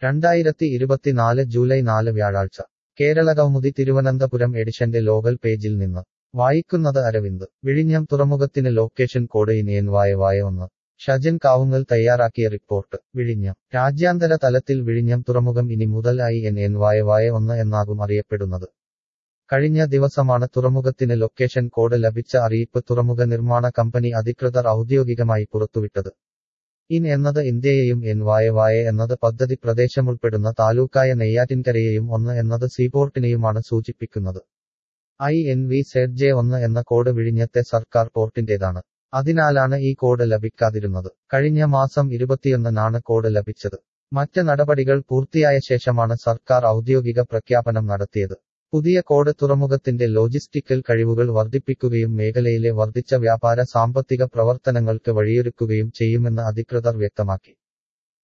രണ്ടായിരത്തി ഇരുപത്തിനാല് ജൂലൈ നാല് വ്യാഴാഴ്ച കേരള കൗമുദി തിരുവനന്തപുരം എഡിഷന്റെ ലോകൽ പേജിൽ നിന്ന് വായിക്കുന്നത് അരവിന്ദ് വിഴിഞ്ഞം തുറമുഖത്തിന് ലൊക്കേഷൻ കോഡ് ഇനി എൻ വായ വായ ഒന്ന് ഷജൻ കാവുങ്ങൽ തയ്യാറാക്കിയ റിപ്പോർട്ട് വിഴിഞ്ഞം രാജ്യാന്തര തലത്തിൽ വിഴിഞ്ഞം തുറമുഖം ഇനി മുതൽ ഐ എൻ എൻ വായ വായ ഒന്ന് എന്നാകും അറിയപ്പെടുന്നത് കഴിഞ്ഞ ദിവസമാണ് തുറമുഖത്തിന് ലൊക്കേഷൻ കോഡ് ലഭിച്ച അറിയിപ്പ് തുറമുഖ നിർമ്മാണ കമ്പനി അധികൃതർ ഔദ്യോഗികമായി പുറത്തുവിട്ടത് ഇൻ എന്നത് ഇന്ത്യയെയും എൻ വായ വായ എന്നത് പദ്ധതി പ്രദേശമുൾപ്പെടുന്ന താലൂക്കായ നെയ്യാറ്റിൻകരയെയും ഒന്ന് എന്നത് സീപോർട്ടിനെയുമാണ് സൂചിപ്പിക്കുന്നത് I N V Z J ഒന്ന് എന്ന കോഡ് വിഴിഞ്ഞത്തെ സർക്കാർ പോർട്ടിന്റേതാണ് അതിനാലാണ് ഈ കോഡ് ലഭിക്കാതിരുന്നത് കഴിഞ്ഞ മാസം ഇരുപത്തിയൊന്നിനാണ് കോഡ് ലഭിച്ചത് മറ്റ് നടപടികൾ പൂർത്തിയായ ശേഷമാണ് സർക്കാർ ഔദ്യോഗിക പ്രഖ്യാപനം നടത്തിയത് പുതിയ കോഡ് തുറമുഖത്തിന്റെ ലോജിസ്റ്റിക്കൽ കഴിവുകൾ വർദ്ധിപ്പിക്കുകയും മേഖലയിലെ വർദ്ധിച്ച വ്യാപാര സാമ്പത്തിക പ്രവർത്തനങ്ങൾക്ക് വഴിയൊരുക്കുകയും ചെയ്യുമെന്ന് അധികൃതർ വ്യക്തമാക്കി